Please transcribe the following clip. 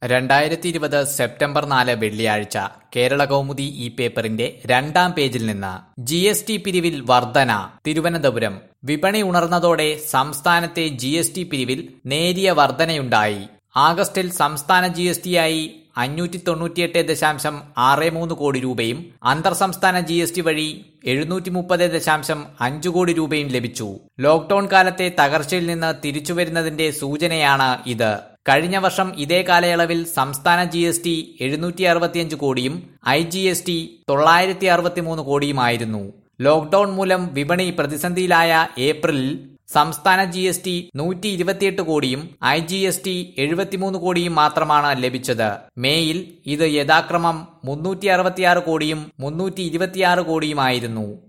രണ്ടായിരത്തി ഇരുപത് സെപ്റ്റംബർ നാല് വെള്ളിയാഴ്ച കേരള കൗമുദി ഈ പേപ്പറിന്റെ രണ്ടാം പേജിൽ നിന്ന് ജി എസ് ടി പിരിവിൽ വർധന തിരുവനന്തപുരം വിപണി ഉണർന്നതോടെ സംസ്ഥാനത്തെ ജി എസ് ടി പിരിവിൽ നേരിയ വർധനയുണ്ടായി ആഗസ്റ്റിൽ സംസ്ഥാന ജി എസ് ടിയായി അഞ്ഞൂറ്റി തൊണ്ണൂറ്റിയെട്ട് ദശാംശം ആറ് മൂന്ന് കോടി രൂപയും അന്തർ സംസ്ഥാന ജി എസ് ടി വഴി എഴുന്നൂറ്റി മുപ്പത് ദശാംശം അഞ്ചു കോടി രൂപയും ലഭിച്ചു ലോക്ഡൌൺ കാലത്തെ തകർച്ചയിൽ നിന്ന് തിരിച്ചുവരുന്നതിന്റെ സൂചനയാണ് ഇത് കഴിഞ്ഞ വർഷം ഇതേ കാലയളവിൽ സംസ്ഥാന ജി എസ് ടി എഴുന്നൂറ്റി അറുപത്തിയഞ്ച് കോടിയും ഐ ജി എസ് ടി തൊള്ളായിരത്തി അറുപത്തിമൂന്ന് കോടിയുമായിരുന്നു ലോക്ഡൌൺ മൂലം വിപണി പ്രതിസന്ധിയിലായ ഏപ്രിലിൽ സംസ്ഥാന ജി എസ് ടി നൂറ്റി ഇരുപത്തിയെട്ട് കോടിയും ഐ ജി എസ് ടി എഴുപത്തിമൂന്ന് കോടിയും മാത്രമാണ് ലഭിച്ചത് മേയിൽ ഇത് യഥാക്രമം മുന്നൂറ്റി അറുപത്തിയാറ് കോടിയും മുന്നൂറ്റി ഇരുപത്തിയാറ് കോടിയുമായിരുന്നു